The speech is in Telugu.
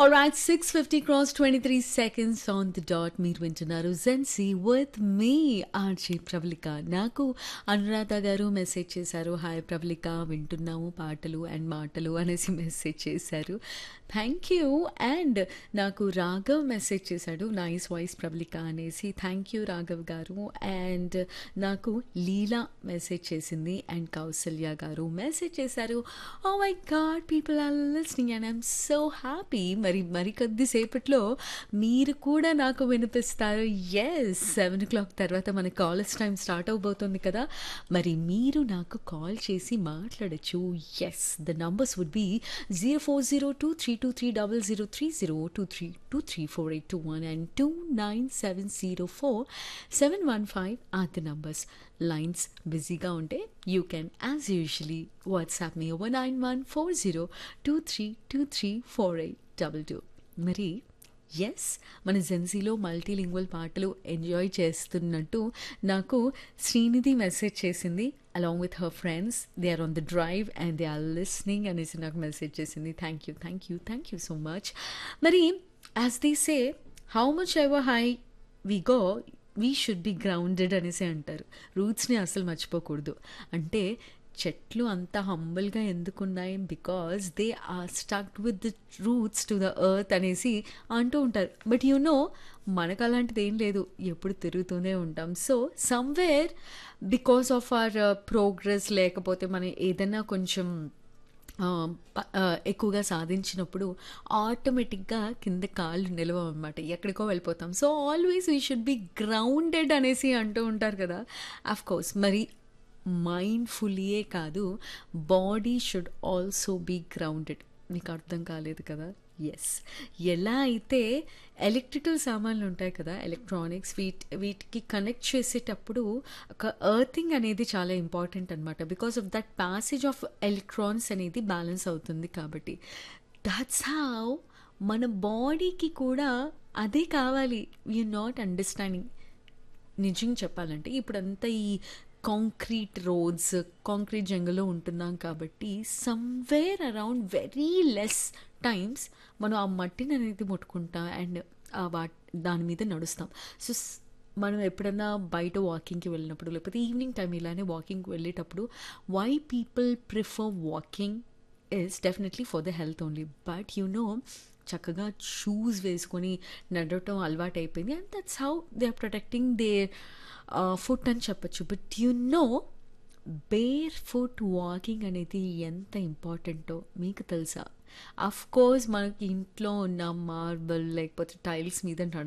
Alright, 650 cross 23 seconds on the dot. మీరు వింటున్నారు జెన్సీ విత్ మీ ఆర్జీ ప్రవళిక నాకు అనురాధ గారు మెసేజ్ చేశారు హాయ్ ప్రవళిక వింటున్నాము పాటలు అండ్ మాటలు అనేసి మెసేజ్ చేశారు థ్యాంక్ యూ అండ్ నాకు రాఘవ్ మెసేజ్ చేశాడు నైస్ వాయిస్ ప్రవళిక అనేసి థ్యాంక్ యూ రాఘవ్ గారు అండ్ నాకు లీలా మెసేజ్ చేసింది అండ్ కౌసల్య గారు మెసేజ్ చేశారు oh my god people are listening and I'm so happy మరి మరి కొద్దిసేపట్లో మీరు కూడా నాకు వినిపిస్తారు ఎస్ సెవెన్ ఓ క్లాక్ తర్వాత మన కాలేజ్ టైం స్టార్ట్ అవబోతుంది కదా మరి మీరు నాకు కాల్ చేసి మాట్లాడచ్చు yes the numbers would be zero four zero two three two three double zero three zero two three two three four eight two one and two nine seven zero four seven one five or the numbers lines బిజీగా ఉంటే you can as usually WhatsApp me over nine one four zero two three two three four eight double two మరి ఎస్ మన జెన్సీలో మల్టీలింగ్వల్ పాటలు ఎంజాయ్ చేస్తున్నట్టు నాకు శ్రీనిధి మెసేజ్ చేసింది along with her friends they are on the drive and they are listening అనేసి నాకు మెసేజ్ చేసింది thank you thank you thank you so much మరి as the say how much ever high we go we should be grounded అనేసి అంటారు రూట్స్ని అసలు మర్చిపోకూడదు అంటే చెట్లు అంత హంబుల్గా ఎందుకున్నాయి because they are stuck with the roots to the earth అనేసి అంటూ ఉంటారు బట్ యు నో మనకు అలాంటిది ఏం లేదు ఎప్పుడు తిరుగుతూనే ఉంటాం so somewhere because of our progress లేకపోతే మనం ఏదైనా కొంచెం ఎక్కువగా సాధించినప్పుడు ఆటోమేటిక్గా కింద కాళ్ళు నిలవం అనమాట ఎక్కడికో వెళ్ళిపోతాం so always we should be grounded అనేసి అంటూ ఉంటారు కదా అఫ్ కోర్స్ మరి మైండ్ఫుల్లీయే కాదు body should also be grounded మీకు అర్థం కాలేదు కదా ఎస్ ఎలా అయితే ఎలక్ట్రికల్ సామాన్లు ఉంటాయి కదా ఎలక్ట్రానిక్స్ వీట్ వీటికి కనెక్ట్ చేసేటప్పుడు ఒక ఎర్తింగ్ అనేది చాలా ఇంపార్టెంట్ అనమాట because of that passage of electrons అనేది బ్యాలెన్స్ అవుతుంది కాబట్టి దట్స్ హౌ మన బాడీకి కూడా అదే కావాలి యూ నాట్ అండర్స్టాండింగ్ నిజంగా చెప్పాలంటే ఇప్పుడంతా ఈ కాంక్రీట్ రోడ్స్ కాంక్రీట్ జంగల్లో ఉంటున్నాం కాబట్టి somewhere around very less times మనం ఆ మట్టిని అనేది ముట్టుకుంటాం అండ్ వా దాని మీద నడుస్తాం సో మనం ఎప్పుడన్నా బయట వాకింగ్కి వెళ్ళినప్పుడు లేకపోతే ఈవినింగ్ టైం ఇలానే వాకింగ్కి వెళ్ళేటప్పుడు why people prefer walking is definitely for the health only but you know చక్కగా షూస్ వేసుకొని నడవటం అలవాటు అయిపోయింది and that's how they are protecting they foot అని చెప్పచ్చు but you know bare foot walking అనేది ఎంత ఇంపార్టెంటో మీకు తెలుసా అఫ్ కోర్స్ మనకి ఇంట్లో ఉన్న మార్బల్ లేకపోతే టైల్స్ మీద